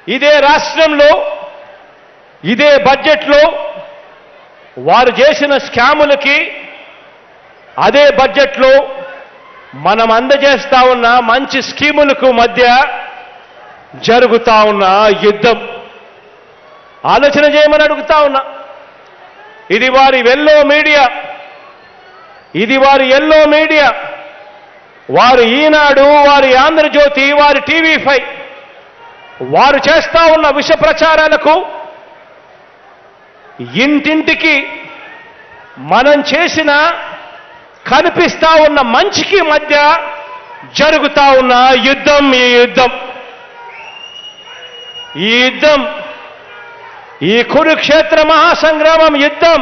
ఇదే రాష్ట్రంలో ఇదే బడ్జెట్లో వారు చేసిన స్కాములకి అదే బడ్జెట్లో మనం అందజేస్తా ఉన్న మంచి స్కీములకు మధ్య జరుగుతా ఉన్న యుద్ధం ఆలోచన చేయమని అడుగుతా ఉన్నా ఇది వారి వెల్లో మీడియా ఇది వారి ఎల్లో మీడియా వారు ఈనాడు వారి ఆంధ్రజ్యోతి వారి టీవీ ఫైవ్ వారు చేస్తా ఉన్న విష ప్రచారాలకు ఇంటింటికి మనం చేసిన కనిపిస్తా ఉన్న మంచికి మధ్య జరుగుతా ఉన్న యుద్ధం ఈ యుద్ధం ఈ యుద్ధం ఈ కురుక్షేత్ర మహాసంగ్రామం యుద్ధం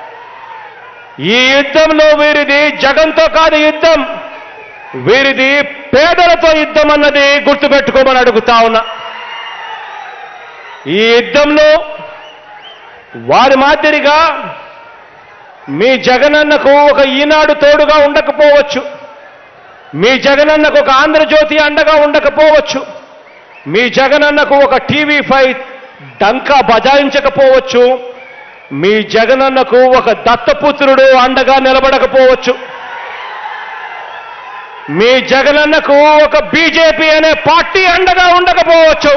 ఈ యుద్ధంలో వీరిది జగంతో కాదు యుద్ధం వీరిది పేదలతో యుద్ధం అన్నది గుర్తుపెట్టుకోమని అడుగుతా ఉన్నా ఈ యుద్ధంలో వారి మాదిరిగా మీ జగనన్నకు ఒక ఈనాడు తోడుగా ఉండకపోవచ్చు మీ జగనన్నకు ఒక ఆంధ్రజ్యోతి అండగా ఉండకపోవచ్చు మీ జగనన్నకు ఒక టీవీ ఫైవ్ డంకా బజాయించకపోవచ్చు మీ జగనన్నకు ఒక దత్తపుత్రుడు అండగా నిలబడకపోవచ్చు మీ జగనన్నకు ఒక బీజేపీ అనే పార్టీ అండగా ఉండకపోవచ్చు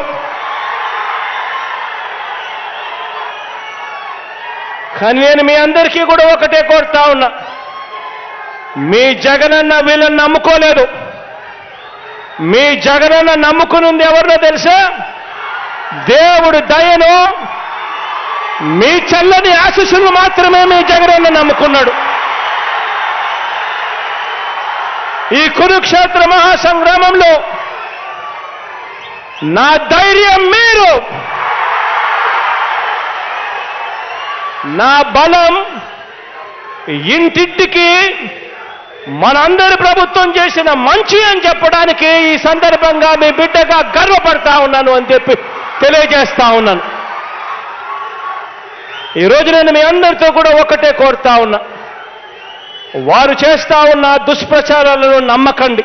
కానీ నేను మీ అందరికీ కూడా ఒకటే కోరుతా ఉన్నా మీ జగనన్న వీళ్ళని నమ్ముకోలేదు మీ జగనన్న నమ్ముకునుంది ఎవరినో తెలుసా దేవుడు దయను మీ చల్లని ఆశీస్సులు మాత్రమే మీ జగనన్న నమ్ముకున్నాడు ఈ కురుక్షేత్ర మహాసంగ్రామంలో నా ధైర్యం మీరు నా బలం ఇంటింటికి మనందరి ప్రభుత్వం చేసిన మంచి అని చెప్పడానికి ఈ సందర్భంగా మీ బిడ్డగా గర్వపడతా ఉన్నాను అని చెప్పి తెలియజేస్తా ఉన్నాను ఈరోజు నేను మీ అందరితో కూడా ఒకటే కోరుతా ఉన్నా వారు చేస్తా ఉన్న దుష్ప్రచారాలను నమ్మకండి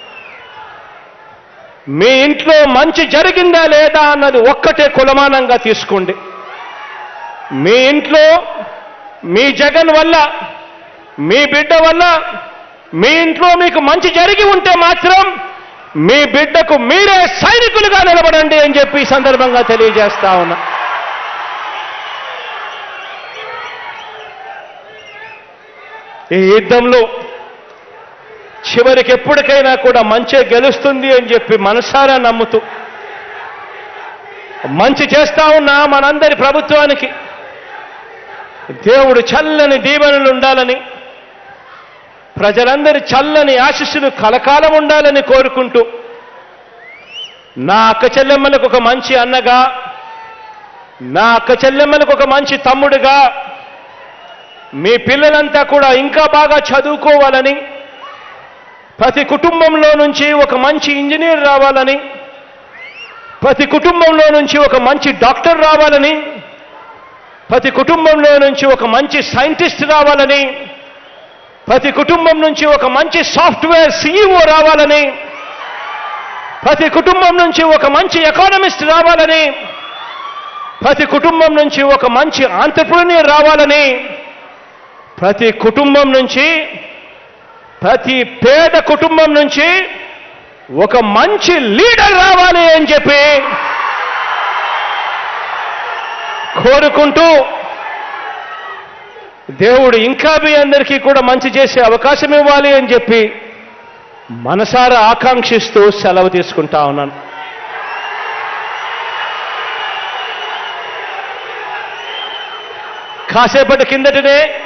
మీ ఇంట్లో మంచి జరిగిందా లేదా అన్నది ఒక్కటే కులమానంగా తీసుకోండి మీ ఇంట్లో మీ జగన్ వల్ల మీ బిడ్డ వల్ల మీ ఇంట్లో మీకు మంచి జరిగి ఉంటే మాత్రం మీ బిడ్డకు మీరే సైనికులుగా నిలబడండి అని చెప్పి ఈ సందర్భంగా తెలియజేస్తా ఉన్నా ఈ యుద్ధంలో చివరికి ఎప్పటికైనా కూడా మంచే గెలుస్తుంది అని చెప్పి మనసారా నమ్ముతూ మంచి చేస్తా ఉన్న మనందరి ప్రభుత్వానికి దేవుడు చల్లని దీవెనలు ఉండాలని ప్రజలందరి చల్లని ఆశీస్సులు కలకాలం ఉండాలని కోరుకుంటూ నా అక్క చెల్లెమ్మలకు ఒక మంచి అన్నగా నా అక్క చెల్లెమ్మలకు ఒక మంచి తమ్ముడుగా మీ పిల్లలంతా కూడా ఇంకా బాగా చదువుకోవాలని ప్రతి కుటుంబంలో నుంచి ఒక మంచి ఇంజనీర్ రావాలని ప్రతి కుటుంబంలో నుంచి ఒక మంచి డాక్టర్ రావాలని ప్రతి కుటుంబంలో నుంచి ఒక మంచి సైంటిస్ట్ రావాలని ప్రతి కుటుంబం నుంచి ఒక మంచి సాఫ్ట్వేర్ సీఈఓ రావాలని ప్రతి కుటుంబం నుంచి ఒక మంచి ఎకానమిస్ట్ రావాలని ప్రతి కుటుంబం నుంచి ఒక మంచి ఆంటర్ప్రీనియర్ రావాలని ప్రతి కుటుంబం నుంచి ప్రతి పేద కుటుంబం నుంచి ఒక మంచి లీడర్ రావాలి అని చెప్పి కోరుకుంటూ దేవుడు ఇంకా మీ అందరికీ కూడా మంచి చేసే అవకాశం ఇవ్వాలి అని చెప్పి మనసారా ఆకాంక్షిస్తూ సెలవు తీసుకుంటా ఉన్నాను కాసేపటి కిందటనే